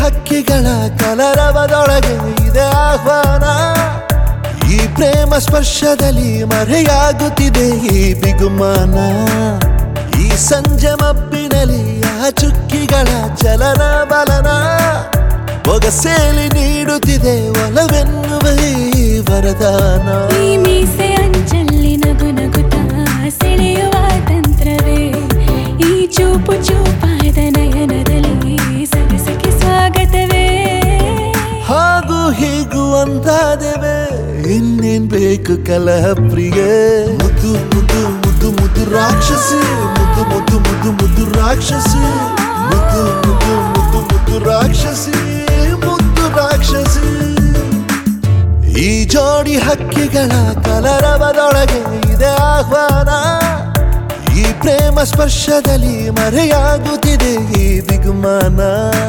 ಹಕ್ಕಿಗಳ ಕಲರವದೊಳಗೆ ಇದೆ ಆಹ್ವಾನ ಈ ಪ್ರೇಮ ಸ್ಪರ್ಶದಲ್ಲಿ ಮರೆಯಾಗುತ್ತಿದೆ ಈ ಬಿಗುಮಾನ ಈ ಸಂಜೆ ಮಬ್ಬಿನಲ್ಲಿ ಆ ಚುಕ್ಕಿಗಳ ಚಲನ ಬಲನ ಒಗಸೇಲಿ ನೀಡುತ್ತಿದೆ ಒಲವೆನ್ನುವ ಈ ವರದಾನ ಈ ಮೀಸೆ ಅಂಚಲ್ಲಿ ನಗು ನಗುತ್ತಾ ಸೆಳೆಯುವ ತಂತ್ರವೇ ಈ ಚೂಪು ಚೂಪಾದ ನಯನದಲ್ಲಿ ಸರಸಕ್ಕೆ ಸ್ವಾಗತವೇ ಹಾಗೂ ಹೀಗೂ ಅಂತಾದೆವೆ ಇನ್ನೇನ್ ಬೇಕು ಕಲಹ ಪ್ರಿಯ ಮುದ್ದು ಮುದ್ದು ಮುದ್ದು ಮುದ್ದು ರಾಕ್ಷಸಿ ಮುದ್ದು ಮುದ್ದು ಮುದ್ದು ಮುದ್ದು ರಾಕ್ಷಸಿ ಮುದ್ದು ಮುದ್ದು ಮುದ್ದು ಮುದ್ದು ರಾಕ್ಷಸಿ ಮುದ್ದು ರಾಕ್ಷಸಿ ಈ ಜೋಡಿ ಹಕ್ಕಿಗಳ ಕಲರವದೊಳಗೆ ಇದೆ ಆಹ್ವಾನ ಈ ಪ್ರೇಮ ಸ್ಪರ್ಶದಲ್ಲಿ ಮರೆಯಾಗುತ್ತಿದೆ ಈ ಬಿಗುಮಾನ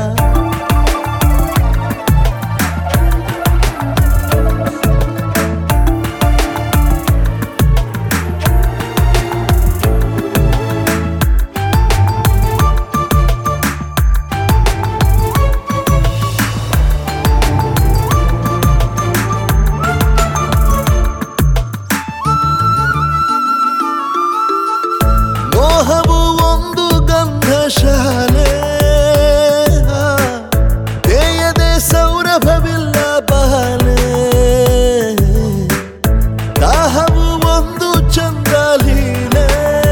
ಮೋಹವು ಒಂದು ಗಂಧಶಾಲೆ ಆ, ತೇಯದೆ ಸೌರಭವಿಲ್ಲ ಬಾಲೆ ದಾಹವು ಒಂದು ಚಂದ್ರಲೀಲೆ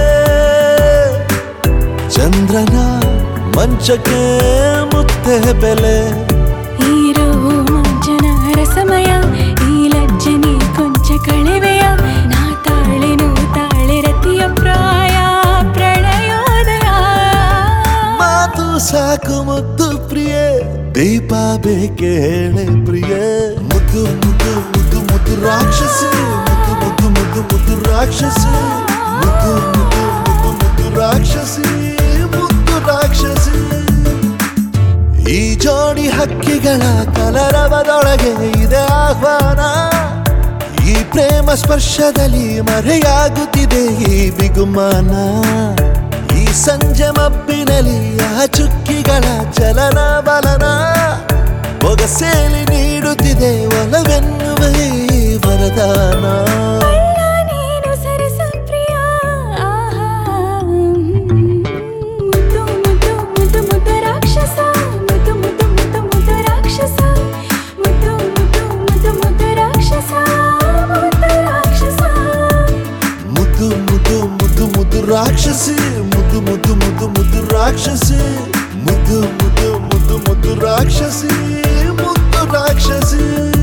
ಚಂದ್ರನ ಮಂಚಕ್ಕೆ ಮುತ್ತೆ ಬೆಲೆ ಹೀರೋ ಮಂಜನ ರಸಮಯ ಈ ಲಜ್ಜನೆ ಕೊಂಚ ಕಳೆವೆಯ ನಾ ತಾಳೆನು ತಾಳೆ ರತಿಯ ಪ್ರಾಯ ಪ್ರಣಯೋದಯ ಮಾತು ಸಾಕು ಮುದ್ದು ಪ್ರಿಯೆ ದೀಪ ಬೇಕೆ ಹೇಳೆ ಪ್ರಿಯೆ ಮುದ್ದು ಮುದ್ದು ಮುದ್ದು ಮುದ್ದು ರಾಕ್ಷಸಿ ಮುದ್ದು ಮುದ್ದು ಮುದ್ದು ಮುದ್ದು ರಾಕ್ಷಸಿ ಮುದ್ದು ಮುದ್ದು ಮುದ್ದು ಮುದ್ದು ರಾಕ್ಷಸಿ ಮುದ್ದು ರಾಕ್ಷಸಿ ಈ ಜೋಡಿ ಹಕ್ಕಿಗಳ ಕಲರವದೊಳಗೆ ಇದೆ ಆಹ್ವಾನ ಈ ಪ್ರೇಮ ಸ್ಪರ್ಶದಲ್ಲಿ ಮರೆಯಾಗುತ್ತಿದೆ ಈ ಬಿಗುಮಾನ ಈ ಸಂಜೆ ಮಬ್ಬಿನಲ್ಲಿ ಆ ಚುಕ್ಕಿಗಳ ಚಲನ ಬಲನ ಒಗಸೇಲಿ ನೀಡುತ್ತಿದೆ ಒಲವೆನ್ನುವ ಈ ವರದಾನ ಅಲ್ಲ ನೀನು ಸರಸ ಪ್ರಿಯ ಆಹಾ. ಮುದ್ದು ಮುದ್ದು ಮುದ್ದು ಮುದ್ದು ರಾಕ್ಷಸ ಮುದ್ದು ಮುದ್ದು ಮುದ್ದು ಮುದ್ದು ರಾಕ್ಷಸ ಮುದ್ದು ಮುದ್ದು ಮುದ್ದು ಮುದ್ದು ರಾಕ್ಷಸ ಮುದ್ದು ರಾಕ್ಷಸ ಮುದ್ದು ಮುದ್ದು ಮುದ್ದು ಮುದ್ದು ರಾಕ್ಷಸಿ ಮುದ್ದು ಮುದ್ದು ಮುದ್ದು ಮುದ್ದು ರಾಕ್ಷಸಿ ಮುದ್ದು ಮುದ್ದು ಮುದ್ದು ಮುದ್ದು ರಾಕ್ಷಸಿ ಮುದ್ದು ರಾಕ್ಷಸಿ